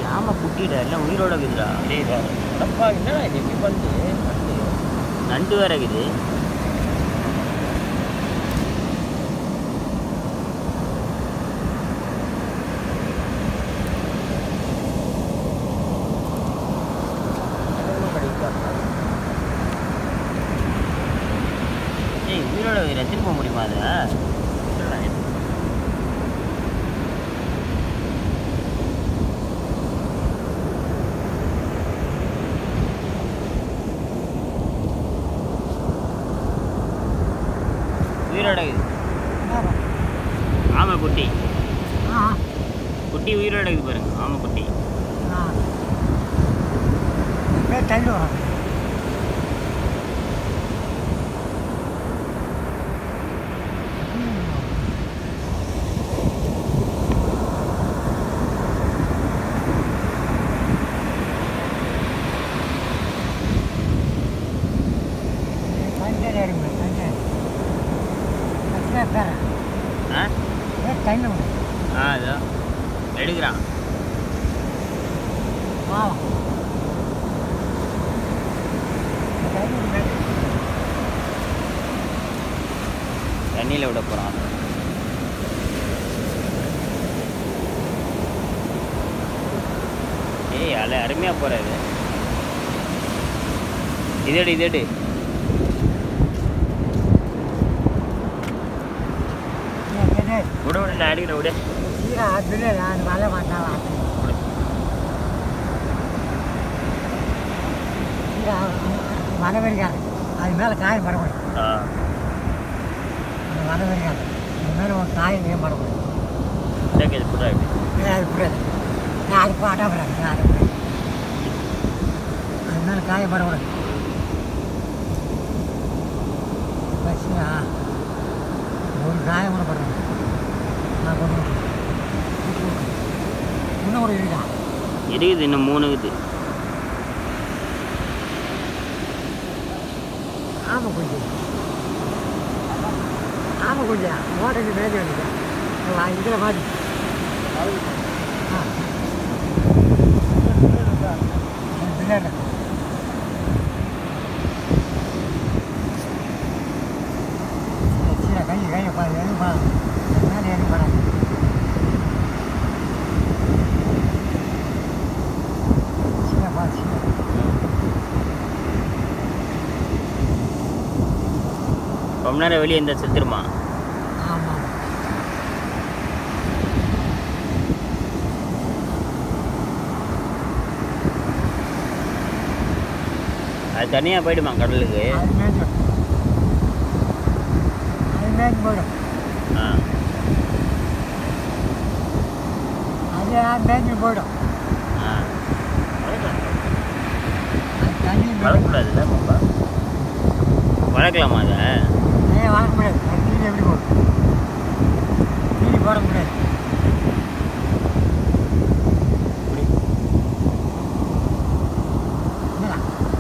ஆமா குட்டிடா எல்லாம் உயிரோட இருக்குதுடா தெரியுதா அப்பா என்னடா இது எப்படி வந்து நண்டு வேற இருக்குது ஏய் உயிரோட இருக்குது திரும்ப முடியுமா அதை உயிரோட இருக்குது ஆமா குட்டி குட்டி உயிரோட இருக்குது பாருங்க ஆமா குட்டி தள்ளி வரும் ஆ ஆ அதோ எடுக்கிறான் தண்ணியில் விட போகிறான் ஏய் அல அருமையாக போகிறாரு இதெடு இதெடு விட விட நான் அடிக்கிற விட மழை வந்தாவா மழை வருகாது அது மேலே காயம் படக்கூடாது ஆ அந்த மழை வருகாது அது மேலே ஒரு காயம் ஏன் படக்கூடாது சரி இது புடா இப்படி அது புரியாது நான் அது பாட்டா போகிறேன் நான் அது புரியாது அது மேலே காயம் படக்கூடாது பஸ்ஸா ஒரு காயம் கூட படக்கூடாது நான் கொண்டு வந்து இன்னும் கூட இருக்கா இருக்குது இன்னும் மூணு இருக்குது ஆமாம் கொஞ்சம் ஆமாம் கொஞ்சம் ஓட்டைக்கு மேலே வந்துட்டேன் இதில் மாதிரி ஆ பின்னாடி சீரை கை கையை பாரு எதுவும் பாரு மேலே எதுவும் படாது சீரை பாரு சீரை ரொம்ப நேரம் வெளியே இருந்தால் செத்துருமா ஆமாம் அது தனியாக போயிடுமா கடலுக்கு அது மேய்ஞ்சிடும் அது மேய்ஞ்சி போயிடும் ஆ அது மேய்ஞ்சி போயிடும் ஆ அது தண்ணி மேய்ஞ்சி வளர்க்கக்கூடாதுல்ல பாப்பா வளர்க்கலாமா அதை ஏன் வாங்க முடியாது அது நீர் எப்படி போடும் நீர் போட முடியாது என்னடா?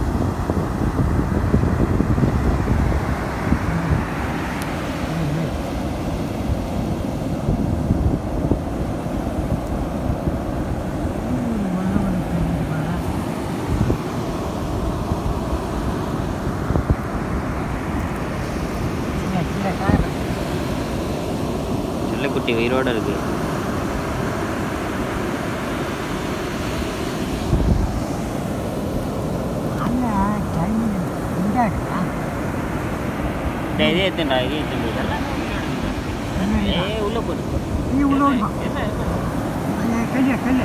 ம், ம். ம், ஒண்ணு ஒண்ணு தெரிஞ்சுட்டு போறேன். கீழே, கீழே காய செல்லக்குட்டி உயிரோட இருக்கு அண்ணன் தண்ணி உண்டாடுடா டேய், இதே எத்தண்டா இதே எத்தனை ஏ உள்ள போடு நீ உள்ள விடுமா கல்ல கல்ல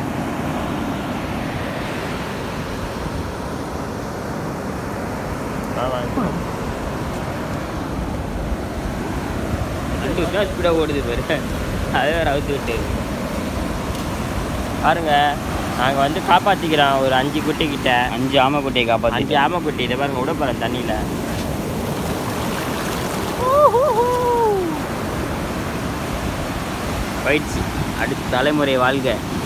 வா வா ரெண்டு விட்டா ஸ்பீடாக ஓடுது பாரு அதே வேறு அவுத்து விட்டு பாருங்க நாங்கள் வந்து காப்பாற்றிக்கிறோம் ஒரு அஞ்சு குட்டி கிட்ட அஞ்சு ஆமை குட்டியை காப்பாற்றி அஞ்சு ஆமை குட்டி இதை பாருங்க விட போகிறேன் தண்ணியில் போயிடுச்சு அடுத்த தலைமுறை வாழ்க